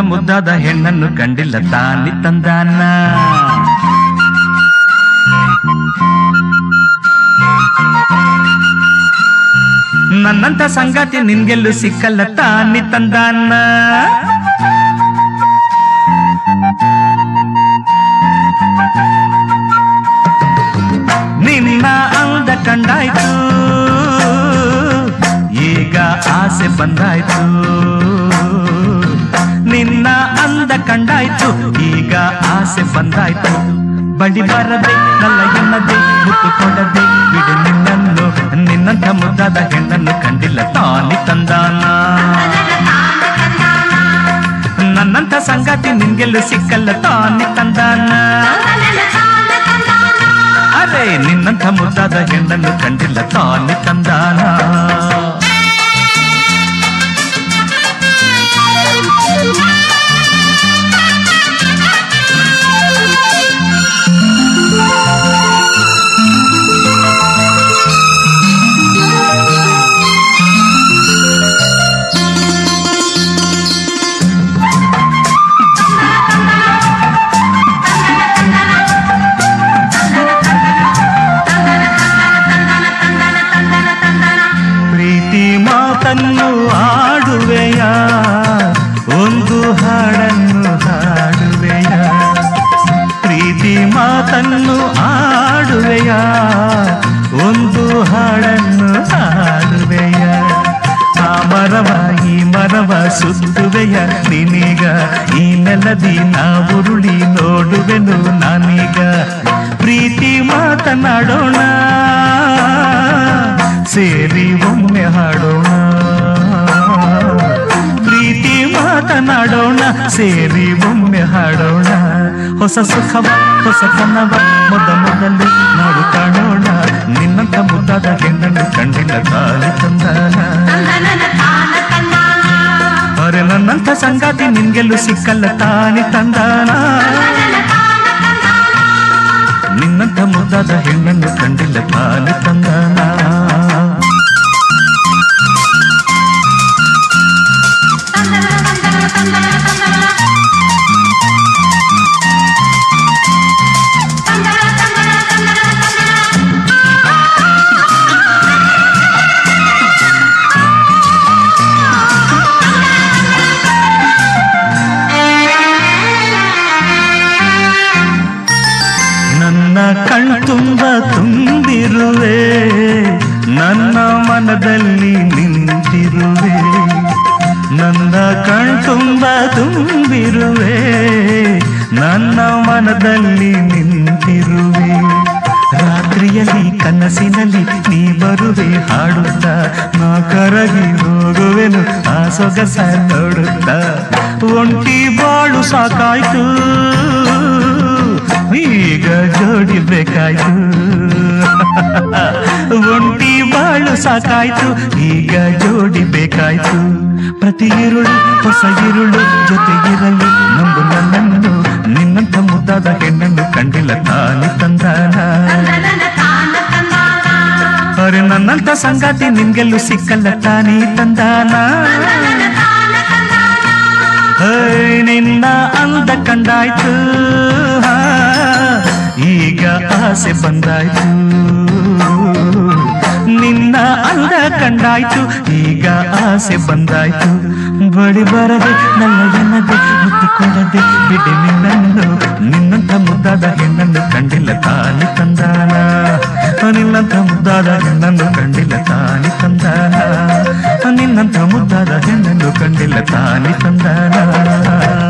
ಮುದ್ದಾದ ಹೆಣ್ಣನ್ನು ಕಂಡಿಲ್ಲ ತಾನಿ ತಂದಾನ ನನ್ನಂತ ಸಂಗಾತಿ ನಿನ್ಗೆಲ್ಲೂ ಸಿಕ್ಕಲ್ಲ ತಾನಿ ತಂದಾನ ನಿನ್ನ ಅಂದ ಕಂಡಾಯ್ತು ಈಗ ಆಸೆ ಬಂದಾಯ್ತು ನಿನ್ನ ಅಂದ ಕಂಡಾಯ್ತು ಈಗ ಆಸೆ ಬಂದಾಯ್ತು ಬಳಿ ಬರದೆ ನಲ್ಲ ಎನ್ನದೆ ಮುತ್ತು ಕೊಡದೆ ಬಿಡು ನಿನ್ನನ್ನು ನಿನ್ನಂಥ ಮುದ್ದಾದ ಹೆಣ್ಣನ್ನು ಕಂಡಿಲ್ಲ ತಾನಿ ತಂದಾನ ನನ್ನಂಥ ಸಂಗಾತಿ ನಿನ್ಗೆಲ್ಲೂ ಸಿಕ್ಕಲ್ಲ ತಾನಿ ತಂದಾನ ಅರೆ ನಿನ್ನಂಥ ಮುದ್ದಾದ ಹೆಣ್ಣನ್ನು ಕಂಡಿಲ್ಲ ತಾನಿ ತಂದಾನ ಪ್ರೀತಿ ಮಾತನ್ನು ಆಡುವೆಯ ಒಂದು ಹಾಡನ್ನು ಹಾಡುವೆಯ ಪ್ರೀತಿ ಮಾತನ್ನು ಆಡುವೆಯ ಒಂದು ಹಾಡನ್ನು ಹಾಡುವೆಯ ಆ ಮರವ ಈ ಮರವ ಸುತ್ತುವೆಯ ನಿನೀಗ ಈ ನೆಲದಿ ನಾ ಉರುಳಿ ನೋಡುವೆನು ನಾನೀಗ ಪ್ರೀತಿ ಮಾತನಾಡೋಣ ಸೇರಿ ಒಮ್ಮೆ ಹಾಡೋಣ ಪ್ರೀತಿ ಮಾತನಾಡೋಣ ಸೇರಿ ಒಮ್ಮೆ ಹಾಡೋಣ ಹೊಸ ಸುಖವ ಹೊಸ ಕನವ ಮೊದ ಮೊದಲು ನಾಡು ಕಾಣೋಣ ನಿನ್ನಂತ ಮುದ್ದಾದ ಹೆಣ್ಣನ್ನು ಕಂಡಿಲ್ಲ ತಾಳಿ ತಂದಾನ ಅರೆ ನನ್ನಂತ ಸಂಗಾತಿ ನಿನ್ಗೆಲ್ಲೂ ಸಿಕ್ಕಲ್ಲ ತಾನಿ ತಂದಾನ ನಿನ್ನಂತ ಮುದ್ದಾದ ಹೆಣ್ಣನ್ನು ಕಂಡಿಲ್ಲ ತಾನಿ ತಂದಾನ ನನ್ನ ಕಣ್ತುಂಬ ತುಂಬಿರುವೆ ನನ್ನ ಮನದಲ್ಲಿ ನಿಂತಿರುವೆ ನನ್ನ ಕಣ್ತುಂಬ ತುಂಬಿರುವೆ ನನ್ನ ಮನದಲ್ಲಿ ನಿಂತಿರುವೆ ರಾತ್ರಿಯಲ್ಲಿ ಕನಸಿನಲ್ಲಿ ನೀ ಬರುವೆ ಹಾಡುತ್ತಾ ನಾ ಕರಗಿ ಹೋಗುವೆನು ಆ ಸೊಗಸ ನೋಡುತ್ತಾ ಒಂಟಿ ಬಾಳು ಸಾಕಾಯ್ತು ಈಗ ಜೋಡಿ ಬೇಕಾಯ್ತು ಒಂಟಿ ಬಾಳು ಸಾಕಾಯ್ತು ಈಗ ಜೋಡಿ ಬೇಕಾಯ್ತು ಪ್ರತಿ ಇರುಳು ಹೊಸ ಇರುಳು ಜೊತೆಗಿರಲು ನಂಬು ನನ್ನನ್ನು ನಿನ್ನಂಥ ಮುದ್ದಾದ ಹೆಣ್ಣನ್ನು ಕಂಡಿಲ್ಲ ತಾನಿ ತಂದಾನ ಅರೆ ನನ್ನಂತ ಸಂಗಾತಿ ನಿನ್ಗೆಲ್ಲೂ ಸಿಕ್ಕಲ್ಲ ತಾನಿ ತಂದಾನ ಹೇ, ನಿನ್ನ ಅಂದ ಕಂಡಾಯ್ತು ಹಾ, ಈಗ ಆಸೆ ಬಂದಾಯ್ತು ನಿನ್ನ ಅಂದ ಕಂಡಾಯ್ತು ಈಗ ಆಸೆ ಬಂದಾಯ್ತು ಬಳಿ ಬರದೆ ನನ್ನ ಎನ್ನದೆ ಮುತ್ತು ಕೊಡದೆ ಬಿಡಿ ನಿನ್ನನ್ನು ನಿನ್ನಂತ ಮುದ್ದಾದ ಹೆಣ್ಣನ್ನು ಕಂಡಿಲ್ಲ ತಾನಿ ತಂದಾನ ನಿನ್ನಂತ ಮುದ್ದಾದ ಹೆಣ್ಣನ್ನು ಕಂಡಿಲ್ಲ ತಾನಿ ತಂದಾನ ನಿನ್ನಂತ ಮುದ್ದಾದ ಹೆಣ್ಣನ್ನು ಕಂಡಿಲ್ಲ ತಾನಿ ತಂದಾನ